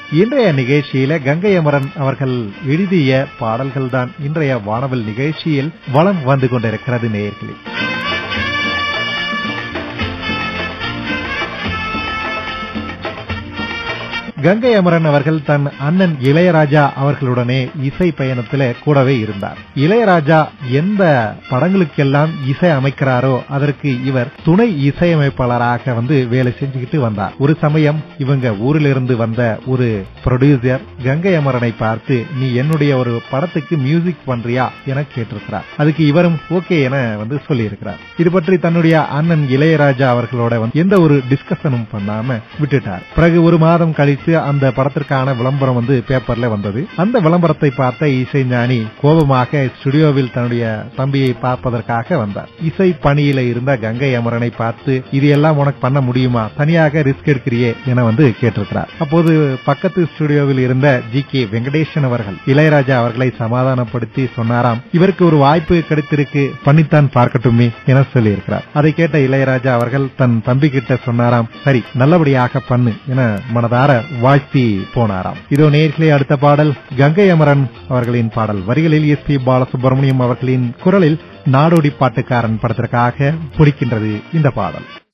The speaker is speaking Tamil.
இன்றைய நிகழ்ச்சியில கங்கை அமரன் அவர்கள் எழுதிய பாடல்கள் தான் இன்றைய வானவில் நிகழ்ச்சியில் வளம் வந்து கொண்டிருக்கிறது நேயர்களே கங்கை அமரன் அவர்கள் தன் அண்ணன் இளையராஜா அவர்களுடனே இசை பயணத்தில கூடவே இருந்தார் இளையராஜா எந்த படங்களுக்கெல்லாம் இசை அமைக்கிறாரோ அதற்கு இவர் துணை இசையமைப்பாளராக வந்து வேலை செஞ்சுக்கிட்டு வந்தார் ஒரு சமயம் இவங்க ஊரிலிருந்து வந்த ஒரு ப்ரொடியூசர் கங்கை அமரனை பார்த்து நீ என்னுடைய ஒரு படத்துக்கு மியூசிக் பண்றியா என கேட்டிருக்கிறார் அதுக்கு இவரும் ஓகே என வந்து சொல்லியிருக்கிறார் இது பற்றி தன்னுடைய அண்ணன் இளையராஜா அவர்களோட வந்து எந்த ஒரு டிஸ்கஷனும் பண்ணாம விட்டுட்டார் பிறகு ஒரு மாதம் கழித்து அந்த படத்திற்கான விளம்பரம் வந்து பேப்பர்ல வந்தது அந்த விளம்பரத்தை பார்த்த இசைஞானி கோபமாக ஸ்டுடியோவில் தன்னுடைய தம்பியை பார்ப்பதற்காக வந்தார் இசை பணியில இருந்த கங்கை அமரனை பார்த்து இது எல்லாம் உனக்கு பண்ண முடியுமா தனியாக ரிஸ்க் எடுக்கிறியே என வந்து கேட்டிருக்கிறார் அப்போது பக்கத்து ஸ்டுடியோவில் இருந்த ஜி கே வெங்கடேசன் அவர்கள் இளையராஜா அவர்களை சமாதானப்படுத்தி சொன்னாராம் இவருக்கு ஒரு வாய்ப்பு கிடைத்திருக்கு பண்ணித்தான் பார்க்கட்டுமே என சொல்லியிருக்கிறார் அதை கேட்ட இளையராஜா அவர்கள் தன் தம்பி கிட்ட சொன்னாராம் சரி நல்லபடியாக பண்ணு என மனதார வாழ்த்தி போனாராம் இதோ நேர்களே அடுத்த பாடல் கங்கை அமரன் அவர்களின் பாடல் வரிகளில் எஸ் பி பாலசுப்ரமணியம் அவர்களின் குரலில் நாடோடி பாட்டுக்காரன் படத்திற்காக பிடிக்கின்றது இந்த பாடல்